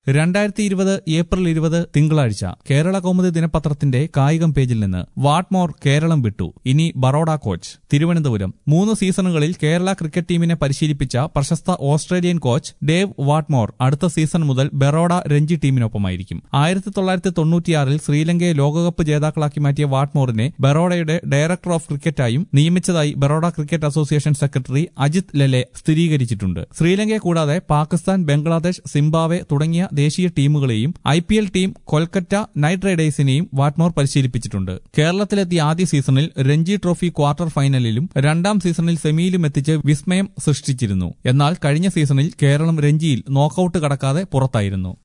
രണ്ടായിരത്തി ഇരുപത് ഏപ്രിൽ ഇരുപത് തിങ്കളാഴ്ച കേരള കൗമുദി ദിനപത്രത്തിന്റെ കായികം പേജിൽ നിന്ന് വാട്ട്മോർ കേരളം വിട്ടു ഇനി ബറോഡ കോച്ച് തിരുവനന്തപുരം മൂന്ന് സീസണുകളിൽ കേരള ക്രിക്കറ്റ് ടീമിനെ പരിശീലിപ്പിച്ച പ്രശസ്ത ഓസ്ട്രേലിയൻ കോച്ച് ഡേവ് വാട്ട്മോർ അടുത്ത സീസൺ മുതൽ ബറോഡ രഞ്ജി ടീമിനൊപ്പമായിരിക്കും ആയിരത്തി തൊള്ളായിരത്തി തൊണ്ണൂറ്റിയാറിൽ ശ്രീലങ്കയെ ലോകകപ്പ് ജേതാക്കളാക്കി മാറ്റിയ വാട്ട്മോറിനെ ബറോഡയുടെ ഡയറക്ടർ ഓഫ് ക്രിക്കറ്റായും നിയമിച്ചതായി Baroda cricket association secretary Ajith Lele സ്ഥിരീകരിച്ചിട്ടുണ്ട് ശ്രീലങ്കയെ കൂടാതെ പാകിസ്ഥാൻ ബംഗ്ലാദേശ് സിംബാബ്വെ തുടങ്ങിയ ദേശീയ ടീമുകളെയും I P L team Kolkata knight റൈഡേഴ്സിനെയും വാട്ട്മോർ പരിശീലിപ്പിച്ചിട്ടുണ്ട് കേരളത്തിലെത്തിയ ആദ്യ സീസണിൽ രഞ്ജി ട്രോഫി ക്വാർട്ടർ ഫൈനലിലും രണ്ടാം സീസണിൽ സെമിയിലും എത്തിച്ച് വിസ്മയം സൃഷ്ടിച്ചിരുന്നു എന്നാൽ കഴിഞ്ഞ സീസണിൽ കേരളം രഞ്ജിയിൽ നോക്കൌട്ട് കടക്കാതെ പുറത്തായിരുന്നു